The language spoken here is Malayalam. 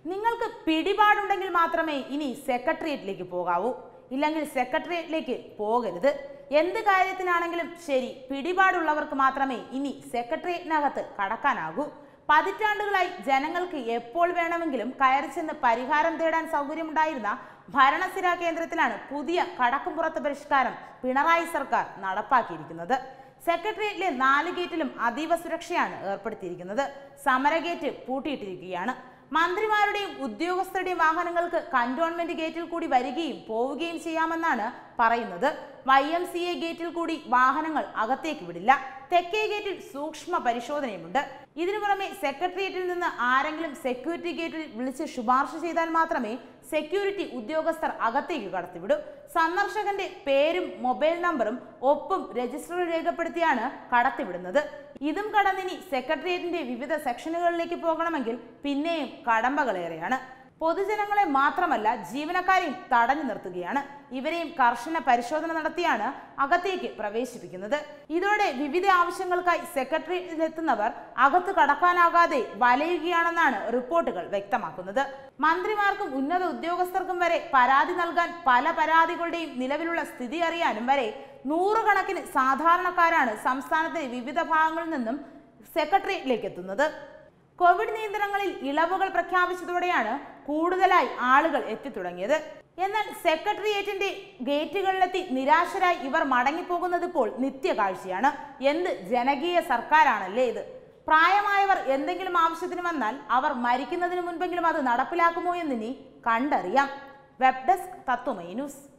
നിങ്ങൾക്ക് പിടിപാടുണ്ടെങ്കിൽ മാത്രമേ ഇനി സെക്രട്ടേറിയറ്റിലേക്ക് പോകാവൂ ഇല്ലെങ്കിൽ സെക്രട്ടേറിയറ്റിലേക്ക് പോകരുത് എന്ത് കാര്യത്തിനാണെങ്കിലും ശരി പിടിപാടുള്ളവർക്ക് മാത്രമേ ഇനി സെക്രട്ടേറിയറ്റിനകത്ത് കടക്കാനാകൂ പതിറ്റാണ്ടുകളായി ജനങ്ങൾക്ക് എപ്പോൾ വേണമെങ്കിലും കയറി ചെന്ന് പരിഹാരം തേടാൻ സൗകര്യമുണ്ടായിരുന്ന ഭരണസിരാ കേന്ദ്രത്തിലാണ് പുതിയ കടക്കുംപുറത്ത് പരിഷ്കാരം പിണറായി സർക്കാർ നടപ്പാക്കിയിരിക്കുന്നത് സെക്രട്ടേറിയറ്റിലെ നാല് ഗേറ്റിലും അതീവ സുരക്ഷയാണ് ഏർപ്പെടുത്തിയിരിക്കുന്നത് സമരഗേറ്റ് പൂട്ടിയിട്ടിരിക്കുകയാണ് മന്ത്രിമാരുടെയും ഉദ്യോഗസ്ഥരുടെയും വാഹനങ്ങൾക്ക് കന്റോൺമെന്റ് ഗേറ്റിൽ കൂടി വരികയും പോവുകയും ചെയ്യാമെന്നാണ് പറയുന്നത് വൈ എം സി എ ഗേറ്റിൽ കൂടി വാഹനങ്ങൾ അകത്തേക്ക് വിടില്ല തെക്കേ ഗേറ്റിൽ സൂക്ഷ്മ പരിശോധനയുമുണ്ട് ഇതിനു പുറമെ സെക്രട്ടേറിയറ്റിൽ നിന്ന് ആരെങ്കിലും സെക്യൂരിറ്റി ഗേറ്റിൽ വിളിച്ച് ശുപാർശ ചെയ്താൽ മാത്രമേ സെക്യൂരിറ്റി ഉദ്യോഗസ്ഥർ അകത്തേക്ക് കടത്തിവിടൂ സന്ദർശകന്റെ പേരും മൊബൈൽ നമ്പറും ഒപ്പും രജിസ്റ്ററിൽ രേഖപ്പെടുത്തിയാണ് കടത്തിവിടുന്നത് ഇതും കടന്നിനി സെക്രട്ടേറിയറ്റിന്റെ വിവിധ സെക്ഷനുകളിലേക്ക് പോകണമെങ്കിൽ പിന്നെയും കടമ്പകളേറെയാണ് പൊതുജനങ്ങളെ മാത്രമല്ല ജീവനക്കാരെയും തടഞ്ഞു നിർത്തുകയാണ് ഇവരെയും കർശന പരിശോധന നടത്തിയാണ് അകത്തേക്ക് പ്രവേശിപ്പിക്കുന്നത് ഇതോടെ വിവിധ ആവശ്യങ്ങൾക്കായി സെക്രട്ടറിയിലെത്തുന്നവർ അകത്ത് കടക്കാനാകാതെ വലയുകയാണെന്നാണ് റിപ്പോർട്ടുകൾ വ്യക്തമാക്കുന്നത് മന്ത്രിമാർക്കും ഉന്നത ഉദ്യോഗസ്ഥർക്കും വരെ പരാതി നൽകാൻ പല പരാതികളുടെയും നിലവിലുള്ള സ്ഥിതി അറിയാനും വരെ നൂറുകണക്കിന് സാധാരണക്കാരാണ് സംസ്ഥാനത്തിന്റെ വിവിധ ഭാഗങ്ങളിൽ നിന്നും സെക്രട്ടേറിയറ്റിലേക്ക് എത്തുന്നത് കോവിഡ് നിയന്ത്രണങ്ങളിൽ ഇളവുകൾ പ്രഖ്യാപിച്ചതോടെയാണ് കൂടുതലായി ആളുകൾ എത്തിത്തുടങ്ങിയത് എന്നാൽ സെക്രട്ടേറിയറ്റിന്റെ ഗേറ്റുകളിലെത്തി നിരാശരായി ഇവർ മടങ്ങിപ്പോകുന്നത് ഇപ്പോൾ നിത്യകാഴ്ചയാണ് എന്ത് ജനകീയ സർക്കാരാണല്ലേ ഇത് പ്രായമായവർ എന്തെങ്കിലും ആവശ്യത്തിന് വന്നാൽ അവർ മരിക്കുന്നതിന് മുൻപെങ്കിലും അത് നടപ്പിലാക്കുമോ എന്നിനി കണ്ടറിയാം വെബ് ഡെസ്ക് തത്വമൈ ന്യൂസ്